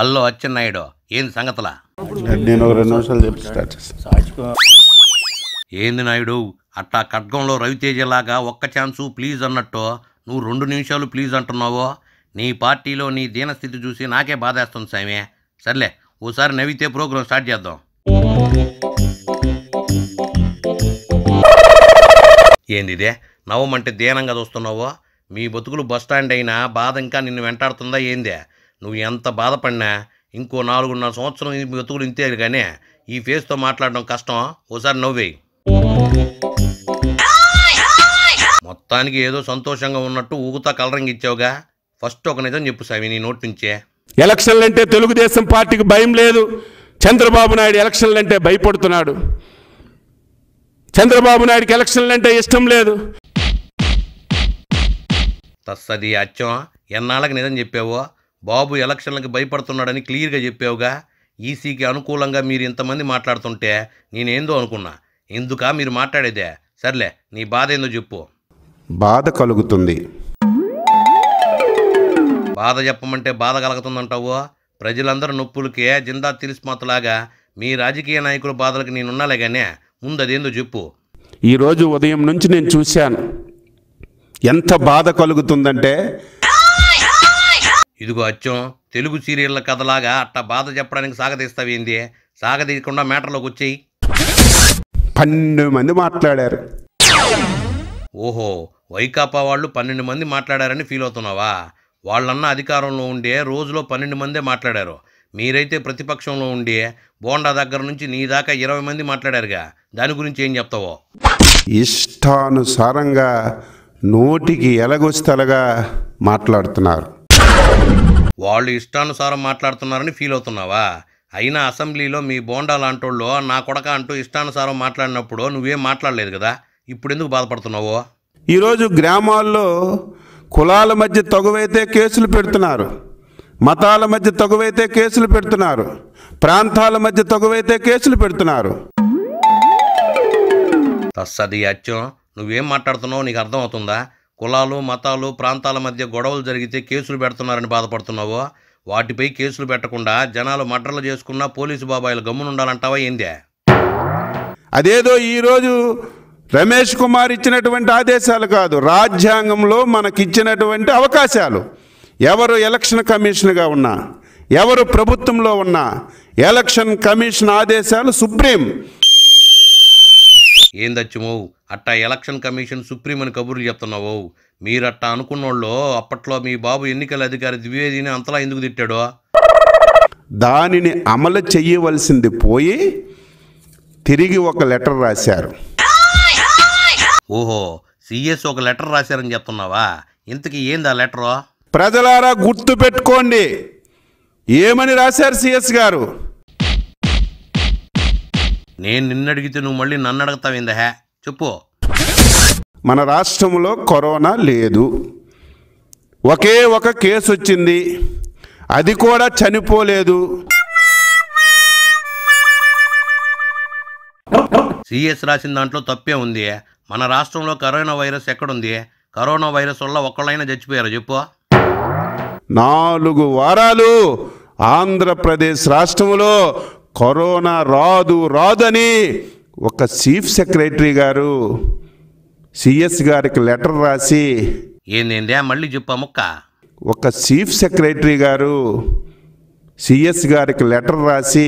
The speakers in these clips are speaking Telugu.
అల్లో అచ్చెన్నాయుడు ఏంది సంగతలా నేను ఒక రెండు నిమిషాలు చెప్పి స్టార్ట్ చేస్తాను ఏంది నాయుడు అట్టా ఖడ్గంలో రవితేజలాగా ఒక్క ఛాన్సు ప్లీజ్ అన్నట్టు నువ్వు రెండు నిమిషాలు ప్లీజ్ అంటున్నావో నీ పార్టీలో నీ దీనస్థితి చూసి నాకే బాధేస్తుంది సామే సర్లే ఓసారి నవ్వితే ప్రోగ్రాం స్టార్ట్ చేద్దాం ఏందిదే నవ్వమంటే దీనంగా చూస్తున్నావో మీ బతుకులు బస్టాండ్ అయినా బాధ ఇంకా నిన్ను వెంటాడుతుందా ఏందే నువ్వు ఎంత బాధపడినా ఇంకో నాలుగున్నర సంవత్సరం ఈ బతుకులు ఇంతే కానీ ఈ ఫేస్తో మాట్లాడడం కష్టం ఓసారి నవ్వేయి మొత్తానికి ఏదో సంతోషంగా ఉన్నట్టు ఊగుతా కలరింగ్ ఇచ్చావుగా ఫస్ట్ ఒక నిజం చెప్పు స్వామి నీ నోటి నుంచే ఎలక్షన్లు అంటే తెలుగుదేశం పార్టీకి భయం లేదు చంద్రబాబు నాయుడు ఎలక్షన్లు అంటే భయపడుతున్నాడు చంద్రబాబు నాయుడుకి ఎలక్షన్లు అంటే ఇష్టం లేదు తస్సది అచ్చం ఎన్నాళ్ళకి నిజం చెప్పావో బాబు ఎలక్షన్లకు భయపడుతున్నాడని క్లియర్గా చెప్పావుగా ఈసీకి అనుకూలంగా మీరు ఇంతమంది మాట్లాడుతుంటే నేనేందో అనుకున్నా ఎందుకా మీరు మాట్లాడేదే సర్లే నీ బాధ ఏందో చెప్పు బాధ కలుగుతుంది బాధ చెప్పమంటే బాధ కలుగుతుందంటావు ప్రజలందరూ నొప్పులకే జిందా తిలిస్మాతలాగా మీ రాజకీయ నాయకుల బాధలకు నేనున్నాలే కానీ ముందు అదేందో చెప్పు ఈరోజు ఉదయం నుంచి నేను చూశాను ఎంత బాధ కలుగుతుందంటే ఇదిగో అచ్చం తెలుగు సీరియళ్ళ కథలాగా అట్టా బాధ చెప్పడానికి సాగతీస్తావేంది సాగతీయకుండా మ్యాటర్లోకి వచ్చేయి పన్నెండు మంది మాట్లాడారు ఓహో వైకాపా వాళ్ళు పన్నెండు మంది మాట్లాడారని ఫీల్ అవుతున్నావా వాళ్ళన్న అధికారంలో ఉండే రోజులో పన్నెండు మందే మాట్లాడారు మీరైతే ప్రతిపక్షంలో ఉండి బోండా దగ్గర నుంచి నీ దాకా ఇరవై మంది మాట్లాడారుగా దాని గురించి ఏం చెప్తావో ఇష్టానుసారంగా నోటికి ఎలగొస్తలగా మాట్లాడుతున్నారు వాళ్ళు ఇష్టానుసారం మాట్లాడుతున్నారని ఫీల్ అవుతున్నావా అయినా అసెంబ్లీలో మీ బోండా లాంటోళ్ళు నా కొడక అంటూ ఇష్టానుసారం మాట్లాడినప్పుడు నువ్వేం మాట్లాడలేదు కదా ఇప్పుడు ఎందుకు బాధపడుతున్నావో ఈరోజు గ్రామాల్లో కులాల మధ్య తగువైతే కేసులు పెడుతున్నారు మతాల మధ్య తగువైతే కేసులు పెడుతున్నారు ప్రాంతాల మధ్య తగువైతే కేసులు పెడుతున్నారు తస్సది అచ్చం నువ్వేం మాట్లాడుతున్నావో నీకు అర్థమవుతుందా కులాలు మతాలు ప్రాంతాల మధ్య గొడవలు జరిగితే కేసులు పెడుతున్నారని బాధపడుతున్నావో వాటిపై కేసులు పెట్టకుండా జనాలు మడ్రలు చేసుకున్నా పోలీసు బాబాయిలు గమ్మునుండాలంటావా ఏందే అదేదో ఈరోజు రమేష్ కుమార్ ఇచ్చినటువంటి ఆదేశాలు కాదు రాజ్యాంగంలో మనకిచ్చినటువంటి అవకాశాలు ఎవరు ఎలక్షన్ కమిషన్గా ఉన్నా ఎవరు ప్రభుత్వంలో ఉన్నా ఎలక్షన్ కమిషన్ ఆదేశాలు సుప్రీం ఏందచ్చమో అట్టా ఎలక్షన్ కమిషన్ సుప్రీం అని కబుర్లు చెప్తున్నావు మీరట్టా అనుకున్నోళ్ళు అప్పట్లో మీ బాబు ఎన్నికల అధికారి ద్వివేదిని అంతలా ఎందుకు తిట్టాడో దానిని అమలు చెయ్యవలసింది పోయి తిరిగి ఒక లెటర్ రాశారు ఓహో సిఎస్ ఒక లెటర్ రాశారని చెప్తున్నావా ఇంతకీ ఏంది ఆ లెటరు ప్రజలారా గుర్తు పెట్టుకోండి ఏమని రాశారు సిఎస్ గారు నేను నిన్ను అడిగితే నువ్వు మళ్ళీ నన్ను అడుగుతావేందా హే చెప్పు మన రాష్ట్రంలో కరోనా లేదు ఒకే ఒక కేసు వచ్చింది అది కూడా చనిపోలేదు సిఎస్ రాసిన దాంట్లో తప్పే ఉంది మన రాష్ట్రంలో కరోనా వైరస్ ఎక్కడుంది కరోనా వైరస్ వల్ల ఒక్కళ్ళైనా చచ్చిపోయారు చెప్పు నాలుగు వారాలు ఆంధ్రప్రదేశ్ రాష్ట్రంలో కరోనా రాదు రాదని ఒక చీఫ్ సెక్రటరీ గారు సిఎస్ గారికి లెటర్ రాసి ఏందేందే మళ్ళీ చెప్పా ముక్క ఒక చీఫ్ సెక్రటరీ గారు సిఎస్ గారికి లెటర్ రాసి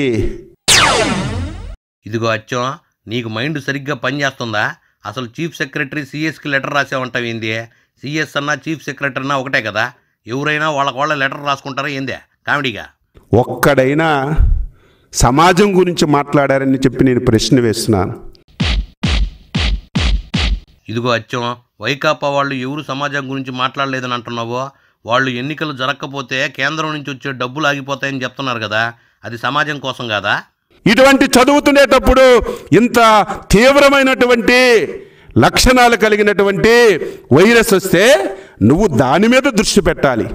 ఇదిగో అచ్చం నీకు మైండ్ సరిగ్గా పనిచేస్తుందా అసలు చీఫ్ సెక్రటరీ సిఎస్కి లెటర్ రాసావంటావేంది సిఎస్ అన్నా చీఫ్ సెక్రటరీ అన్నా ఒకటే కదా ఎవరైనా వాళ్ళకి వాళ్ళ లెటర్ రాసుకుంటారా ఏందే కామెడీగా ఒక్కడైనా సమాజం గురించి మాట్లాడారని చెప్పి నేను ప్రశ్న వేస్తున్నాను ఇదిగో అచ్చం వైకాపా వాళ్ళు ఎవరు సమాజం గురించి మాట్లాడలేదని అంటున్నావో వాళ్ళు ఎన్నికలు జరగకపోతే కేంద్రం నుంచి వచ్చే డబ్బులు ఆగిపోతాయని చెప్తున్నారు కదా అది సమాజం కోసం కాదా ఇటువంటి చదువుతుండేటప్పుడు ఇంత తీవ్రమైనటువంటి లక్షణాలు కలిగినటువంటి వైరస్ వస్తే నువ్వు దాని మీద దృష్టి పెట్టాలి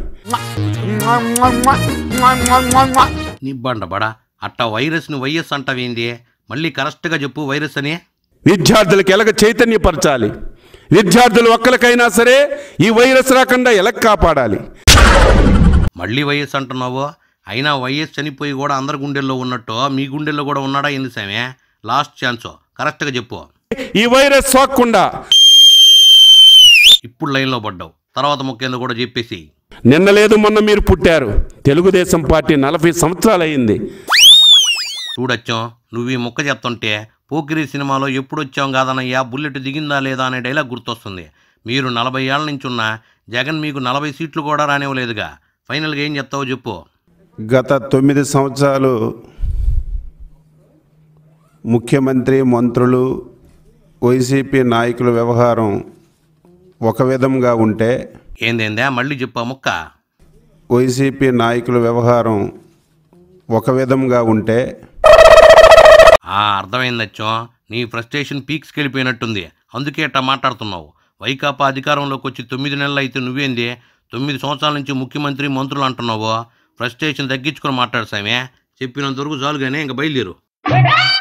నిబ్బండ బడా అట్టా వైరస్ని వైఎస్ అంటావేంది మళ్ళీ కరెక్ట్గా చెప్పు వైరస్ అని విద్యార్థులకు ఎలాగ చైతన్యపరచాలి విద్యార్థులు ఒక్కరికైనా సరే ఈ వైరస్ రాకుండా ఎలా కాపాడాలి మళ్ళీ వైఎస్ అంటున్నావు అయినా వైఎస్ చనిపోయి కూడా అందరి గుండెల్లో ఉన్నట్టు మీ గుండెల్లో కూడా ఉన్నాడా ఏంది సామే లాస్ట్ ఛాన్స్ కరెక్ట్గా చెప్పు ఈ వైరస్ సోకకుండా ఇప్పుడు లైన్లో పడ్డావు తర్వాత ముఖ్యంగా కూడా చెప్పేసి నిన్న లేదు మొన్న మీరు పుట్టారు తెలుగుదేశం పార్టీ నలభై సంవత్సరాలు అయింది చూడొచ్చాం నువ్వు ఈ ముక్క చెప్తుంటే పోకిరి సినిమాలో ఎప్పుడు వచ్చాం కాదనయ్యా బుల్లెట్ దిగిందా లేదా అనే డైలాగ్ గుర్తొస్తుంది మీరు నలభై ఏళ్ళ నుంచి ఉన్న జగన్ మీకు నలభై సీట్లు కూడా రానివ్వలేదుగా ఫైనల్గా ఏం చెప్తావో చెప్పు గత తొమ్మిది సంవత్సరాలు ముఖ్యమంత్రి మంత్రులు వైసీపీ నాయకుల వ్యవహారం ఒక విధంగా ఉంటే ఏందేందా మళ్ళీ చెప్పా ముక్క వైసీపీ నాయకుల వ్యవహారం ఒక విధంగా ఉంటే ఆ అర్థమైందచ్చో నీ ఫ్రస్ట్రేషన్ పీక్స్కి వెళ్ళిపోయినట్టుంది అందుకే అట్టా మాట్లాడుతున్నావు వైకాపా అధికారంలోకి వచ్చి తొమ్మిది నెలలు అయితే నువ్వేంది తొమ్మిది సంవత్సరాల నుంచి ముఖ్యమంత్రి మంత్రులు అంటున్నావు ఫ్రస్ట్రేషన్ తగ్గించుకొని మాట్లాడు సామే చెప్పినంత వరకు చాలు కానీ ఇంక బయలుదేరు